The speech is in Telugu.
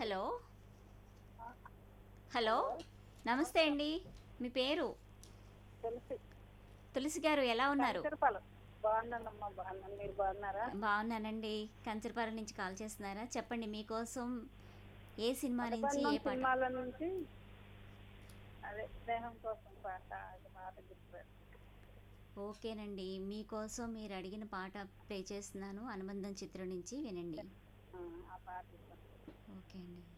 హలో హలో నమస్తే అండి మీ పేరు తెలిసి తులసి గారు ఎలా ఉన్నారు తిరుపాలు బాగున్నానమ్మా బాగున్నాను మీరు బాగున్నారా బాగున్నానండి కంచరపాలెం నుంచి కాల్ చేస్తున్నారా చెప్పండి మీకోసం ఏ సినిమా నుంచి అనుబంధం ఏ పాట సినిమాల నుంచి అదే స్నేహం కోసం పాట అది పాట గుర్తుపెట్టు ఓకేనండి మీకోసం మీరు అడిగిన పాట ప్లే చేస్తున్నాను అనుబంధం చిత్రం నుంచి వినండి ఆ, ఆ పాట ఇస్తాను. ఓకే అండి